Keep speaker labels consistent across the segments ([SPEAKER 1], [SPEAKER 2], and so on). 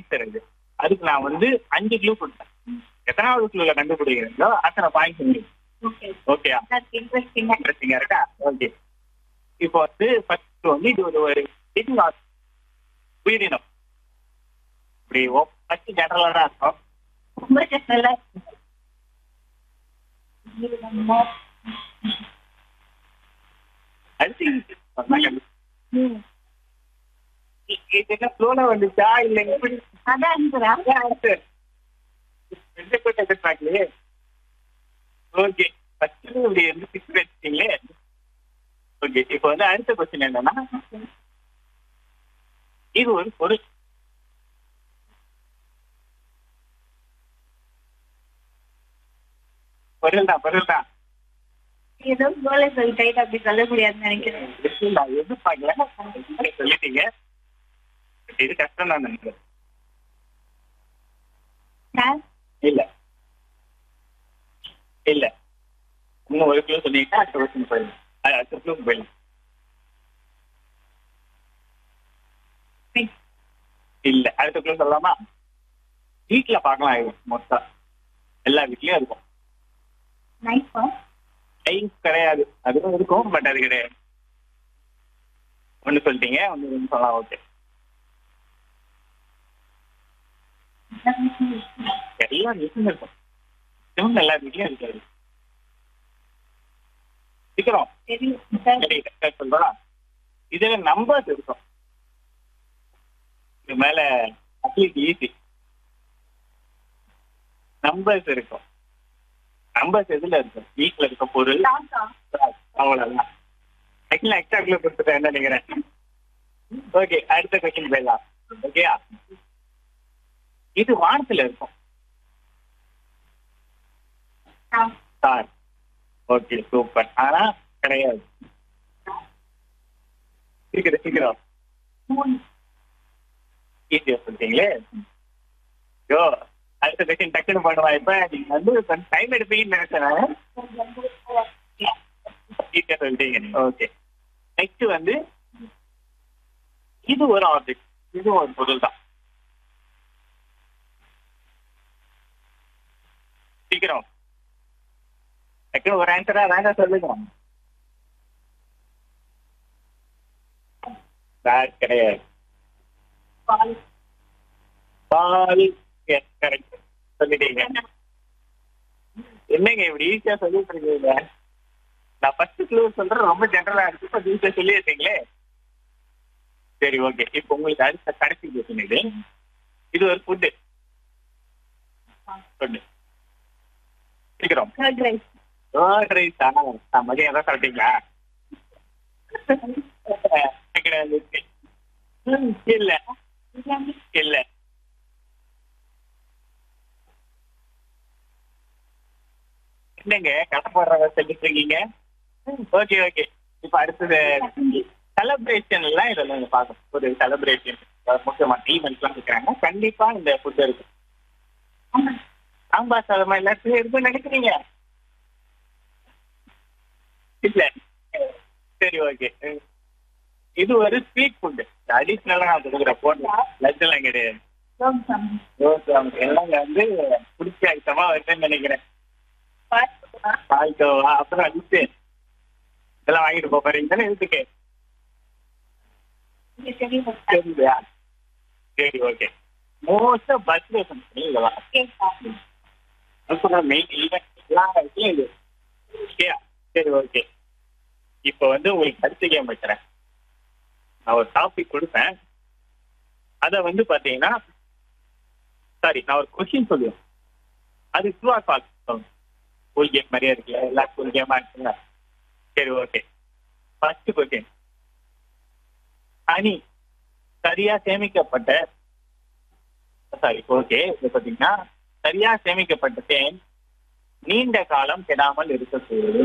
[SPEAKER 1] Answer இது அதுக்கு நான் வந்து அஞ்சு க்ளூ கொடுத்தேன் எத்தனாவது க்ளூல கண்டுபிடிக்கிறீங்களோ அத்தனை பாயிண்ட் உங்களுக்கு
[SPEAKER 2] ஓகே
[SPEAKER 1] ஓகேயா
[SPEAKER 2] இன்ட்ரெஸ்டிங்கா
[SPEAKER 1] இன்ட்ரெஸ்டிங்கா இருக்கா ஓகே இப்போ வந்து ஃபர்ஸ்ட் வந்து இது ஒரு ஒரு living or- உயிரினம் இப்படி ஃபர்ஸ்ட் ஜெனரலா தான் இருக்கும்
[SPEAKER 2] ரொம்ப நல்லா
[SPEAKER 1] அடுத்து இது இது என்ன ஃப்ளோல வந்துச்சா இல்ல எப்படி
[SPEAKER 2] அதான் answer-ஆ?
[SPEAKER 1] ஆன்சர் ரெண்டு பேர் எதிர்பார்க்கலையே ஓகே ஃபர்ஸ்ட் இப்படி இருந்து பிக்ஸ் வச்சிட்டீங்களே ஓகே இப்போ வந்து அடுத்த கொஸ்டின் என்னன்னா இது ஒரு பொருள் பொருள் தான் பொருள் தான்
[SPEAKER 2] ஏதோ கோலை சொல்லிட்டு அப்படி சொல்ல முடியாதுன்னு நினைக்கிறேன்
[SPEAKER 1] நான் எதிர்பார்க்கல சொல்லிட்டீங்க இது கஷ்டம் தான் நினைக்கிறேன்
[SPEAKER 2] சார்
[SPEAKER 1] இல்ல இல்ல இன்னும் ஒரு கிலோ சொன்னீங்கன்னா அடுத்த வருஷம் போயிடலாம் அது அடுத்த கிலோ போயிடலாம் இல்ல அடுத்த கிலோ சொல்லலாமா வீட்டுல பார்க்கலாம் இது மொத்தம் எல்லா வீட்லயும் இருக்கும்
[SPEAKER 2] நைஸ்
[SPEAKER 1] டைம் கிடையாது அதுவும் இருக்கும் பட் அது கிடையாது ஒண்ணு சொல்லிட்டீங்க ஒண்ணு ரெண்டு சொல்லலாம் ஓகே எல்லா வீட்லயும் இருக்கும் இதுவும் எல்லா வீட்லயும் இருக்காது சீக்கிரம்
[SPEAKER 2] தெரியும் சார்
[SPEAKER 1] சரி correct ஆ சொல்றா இதுல நம்பர்ஸ் இருக்கும் இது மேல அட்லீஸ்ட் ஈஸி நம்பர்ஸ் இருக்கும் நம்பர்ஸ் எதுல இருக்கும் வீட்ல இருக்க பொருள்
[SPEAKER 2] தாத்தா
[SPEAKER 1] அவ்வளவுதான் ஆக்சுவலா எக்ஸ்ட்ரா கிலோ கொடுத்துட்டேன் என்ன நினைக்கிறேன் ஓகே அடுத்த கொஸ்டின் போயிடலாம் ஓகேயா இது வானத்துல இருக்கும் சார் ஓகே சூப்பர் ஆனா கிடையாது சீக்கிரம் சீக்கிரம்
[SPEAKER 2] மூணு
[SPEAKER 1] ஈஸியா சொல்லிட்டீங்களே யோ அடுத்த கொஸ்டின் டக்குன்னு பண்ணுவா இப்ப நீங்க வந்து கொஞ்சம் டைம் எடுப்பீங்கன்னு நினைச்சேன் ஈஸியா சொல்லிட்டீங்க ஓகே நெக்ஸ்ட் வந்து இது ஒரு ஆப்ஜெக்ட் இது ஒரு பொருள் தான் சீக்கிரம் டக்குன்னு ஒரு ஆன்சரா வேண்டாம் சொல்லுங்க பேட் கிடையாது
[SPEAKER 2] பால்
[SPEAKER 1] பால் கரெக்ட் சொல்லிட்டீங்க என்னங்க இப்படி ஈஸியா சொல்லிட்டு இருக்கீங்க நான் ஃபர்ஸ்ட் க்ளூ சொல்றேன் ரொம்ப ஜென்ரலா இருக்கு இப்போ ஈஸியா சொல்லியிருக்கீங்களே சரி ஓகே இப்போ உங்களுக்கு அடுத்த கடைசி கொஸ்டின் இது இது ஒரு ஃபுட்டு ஃபுட்டு சீக்கிரம்
[SPEAKER 2] கர்ட் ரைஸ்
[SPEAKER 1] கர்ட் ரைஸ் ஆனா மதியம் எதாவது சாப்பிட்டீங்களா கிடையாது ம், இல்ல இல்ல என்னங்க கடை போடுறத சொல்லிட்டு இருக்கீங்க ஓகே ஓகே இப்ப அடுத்தது செலிப்ரேஷன் எல்லாம் இதுல நீங்க பார்க்கணும் ஒரு செலிப்ரேஷன் முக்கியமான ஈவெண்ட்ஸ் எல்லாம் இருக்கிறாங்க கண்டிப்பா இந்த ஃபுட் இருக்கு சாம்பார் சாதமா எல்லாத்தையும் இருக்குன்னு நினைக்கிறீங்க இல்ல சரி ஓகே இது ஒரு ஸ்வீட் ஃபுட் அடிஷ்னலா நான் கொடுக்குற போட்டு லட்சம் எல்லாம் கிடையாது ஓகே எல்லாம் வந்து பிடிச்ச ஐட்டமா வருதுன்னு நினைக்கிறேன் பால்கோவா அப்புறம் அடிச்சு இதெல்லாம் வாங்கிட்டு போக போறீங்க தானே இதுக்கு சரியா சரி ஓகே மோஸ்டா பர்த்டே ஃபங்க்ஷன் இதெல்லாம் அப்புறம் மெயின் ஈவெண்ட் எல்லாம் விஷயம் இது ஓகேயா சரி ஓகே இப்போ வந்து உங்களுக்கு அடுத்த கேம் வைக்கிறேன் நான் ஒரு டாபிக் கொடுப்பேன் அதை வந்து பார்த்தீங்கன்னா சாரி நான் ஒரு கொஸ்டின் சொல்லுவேன் அது true or false school game மாதிரியே இருக்குல்ல எல்லா ஸ்கூல் கேமா இருக்குல்ல சரி ஓகே ஃபர்ஸ்ட் கொஸ்டின் அணி சரியா சேமிக்கப்பட்ட சாரி ஓகே இது பார்த்தீங்கன்னா சரியா சேமிக்கப்பட்ட தேன் நீண்ட காலம் கெடாமல் இருக்கக்கூடும்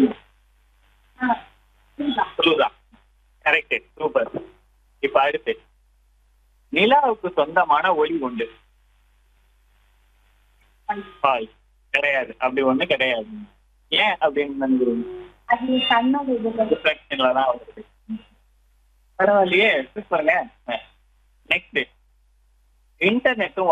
[SPEAKER 1] ட்ரூதான் கரெக்ட் சூப்பர் இப்ப அடுத்து நிலாவுக்கு சொந்தமான ஒளி உண்டு பாய் கிடையாது அப்படி ஒண்ணு கிடையாது ஏன் அப்படின்னு நினைக்கிறீங்க
[SPEAKER 2] அது கண்ணோட இது
[SPEAKER 1] ரிஃப்ளெக்ஷன்ல தான் வருது பரவாயில்லையே சூப்பருங்க நெக்ஸ்ட் இன்டர்நெட்டும்